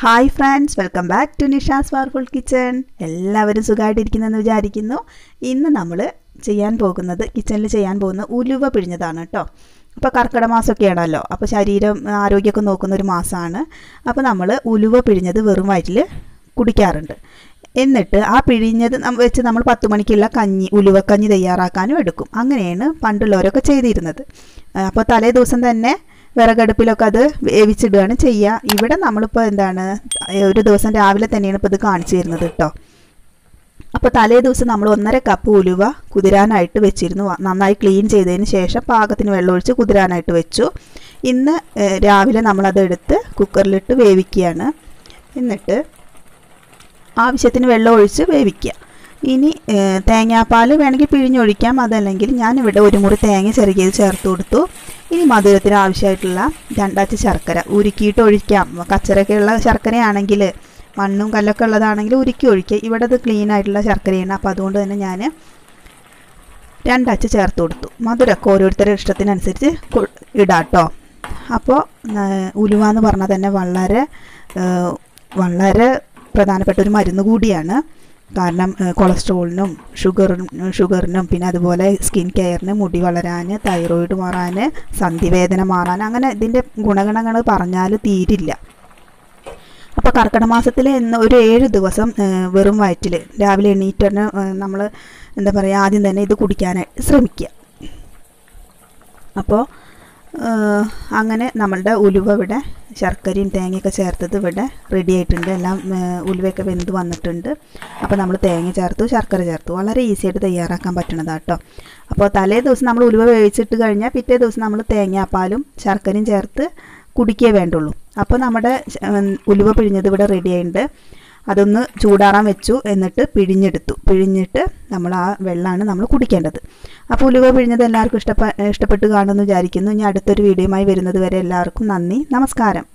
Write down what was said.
hi friends welcome back to Nisha's powerful kitchen എല്ലാവരും സുഖമായിട്ടിരിക്കുന്നെന്ന് വിചാരിക്കുന്നു ഇന്ന് നമ്മൾ ചെയ്യാൻ പോകുന്നത് കിച്ചണിൽ ചെയ്യാൻ പോകുന്ന ഉലുവ പിഴിഞ്ഞതാണ് കേട്ടോ അപ്പോൾ കർക്കിടക മാസമൊക്കെയാണല്ലോ അപ്പോൾ ശരീരം ആരോഗ്യമൊക്കെ നോക്കുന്ന ഒരു മാസമാണ് അപ്പോൾ നമ്മൾ ഉലുവ പിഴിഞ്ഞത് വെറും വയറ്റിൽ കുടിക്കാറുണ്ട് എന്നിട്ട് ആ പിഴിഞ്ഞത് നം- വെച്ച് നമ്മൾ പത്ത് മണിക്കുള്ള കഞ്ഞി ഉലുവക്കഞ്ഞി തയ്യാറാക്കാനും എടുക്കും അങ്ങനെയാണ് പണ്ടുള്ളവരൊക്കെ ചെയ്തിരുന്നത് അപ്പോൾ തലേ ദിവസം തന്നെ വിറകടുപ്പിലൊക്കെ അത് വേവിച്ചിടുകയാണ് ചെയ്യുക ഇവിടെ നമ്മളിപ്പോൾ എന്താണ് ഒരു ദിവസം രാവിലെ തന്നെയാണ് ഇപ്പോൾ ഇത് കാണിച്ചു തരുന്നത് കേട്ടോ അപ്പോൾ തലേ ദിവസം നമ്മൾ ഒന്നര കപ്പ് ഉലുവ കുതിരാനായിട്ട് വെച്ചിരുന്നു വ- നന്നായി ക്ലീൻ ചെയ്തതിന് ശേഷം പാകത്തിന് വെള്ളമൊഴിച്ച് കുതിരാനായിട്ട് വെച്ചു ഇന്ന് ഏഹ്, രാവിലെ നമ്മളത് എടുത്ത് കുക്കറിലിട്ട് വേവിക്കുകയാണ് എന്നിട്ട് ആവശ്യത്തിന് വെള്ളം ഒഴിച്ച് വേവിക്കുക ഇനി ഏഹ്, തേങ്ങാപ്പാൽ വേണമെങ്കിൽ പിഴിഞ്ഞൊഴിക്കാം അതല്ലെങ്കിൽ ഞാനിവിടെ ഒരു മുറി തേങ്ങ ചെറുകിയത് ചേർത്ത് കൊടുത്തു ഇനി മധുരത്തിന് ആവശ്യമായിട്ടുള്ള രണ്ടാച്ച് ശർക്കര ഉരുക്കിയിട്ട് ഒഴിക്കാം കച്ചറൊക്കെയുള്ള ശർക്കരയാണെങ്കിൽ മണ്ണും കല്ലൊക്കെ ഉള്ളതാണെങ്കിൽ ഉരുക്കി ഒഴിക്കുക ഇവിടെ അത് ക്ലീൻ ആയിട്ടുള്ള ശർക്കരയാണ് അപ്പോൾ അതുകൊണ്ട് തന്നെ ഞാൻ രണ്ടച്ച് ചേർത്ത് കൊടുത്തു മധുരമൊക്കെ ഓരോരുത്തരുടെ ഇഷ്ടത്തിനനുസരിച്ച് കൊ- ഇടാം കേട്ടോ അപ്പോൾ ഉലുവ എന്ന് പറഞ്ഞാൽ തന്നെ വളരെ ഏഹ്, വളരെ പ്രധാനപ്പെട്ട ഒരു മരുന്ന് കൂടിയാണ് കാരണം ഏഹ്, കൊളസ്ട്രോളിനും ഷുഗറിനും ഷുഗറിനും പിന്നെ അതുപോലെ സ്കിൻ കെയറിന് മുടി വളരാൻ തൈറോയിഡ് മാറാൻ സന്ധിവേദന മാറാൻ അങ്ങനെ ഇതിൻ്റെ ഗുണഗണങ്ങൾ പറഞ്ഞാൽ തീരില്ല അപ്പോൾ കർക്കിടക മാസത്തിൽ ഇന്ന് ഒരു ഏഴ് ദിവസം ഏഹ്, വെറും വയറ്റിൽ രാവിലെ എണീറ്റ് തന്നെ നമ്മൾ എന്താ പറയുക ആദ്യം തന്നെ ഇത് കുടിക്കാനായിട്ട് ശ്രമിക്കുക അപ്പോൾ ഏഹ്, അങ്ങനെ നമ്മളുടെ ഉലുവ ഇവിടെ ശർക്കരയും തേങ്ങയൊക്കെ ചേർത്തത് ഇവിടെ റെഡി ആയിട്ടുണ്ട് എല്ലാം ഏഹ്, ഉലുവയൊക്കെ വെന്ത് വന്നിട്ടുണ്ട് അപ്പോൾ നമ്മൾ തേങ്ങ ചേർത്തു ശർക്കര ചേർത്തു വളരെ ഈസി ആയിട്ട് തയ്യാറാക്കാൻ പറ്റുന്നതാണ് കേട്ടോ അപ്പോൾ തലേ ദിവസം നമ്മൾ ഉലുവ വേവിച്ചിട്ട് കഴിഞ്ഞാൽ പിറ്റേ ദിവസം നമ്മൾ തേങ്ങാപ്പാലും ശർക്കരയും ചേർത്ത് കുടിക്കേ വേണ്ടുള്ളൂ അപ്പോൾ നമ്മുടെ ശ- ഉം, ഉലുവ പിഴിഞ്ഞത് ഇവിടെ റെഡി ആയിട്ടുണ്ട് അതൊന്ന് ചൂടാറാൻ വെച്ചു എന്നിട്ട് പിഴിഞ്ഞെടുത്തു പിഴിഞ്ഞിട്ട് നമ്മൾ ആ വെള്ളമാണ് നമ്മൾ കുടിക്കേണ്ടത് അപ്പോൾ ഉലുവ പിഴിഞ്ഞത് എല്ലാവർക്കും ഇഷ്ടപ്പെ ഇഷ്ടപ്പെട്ട് കാണുമെന്ന് വിചാരിക്കുന്നു ഇനി അടുത്തൊരു വീഡിയോയുമായി വരുന്നത് വരെ എല്ലാവർക്കും നന്ദി നമസ്കാരം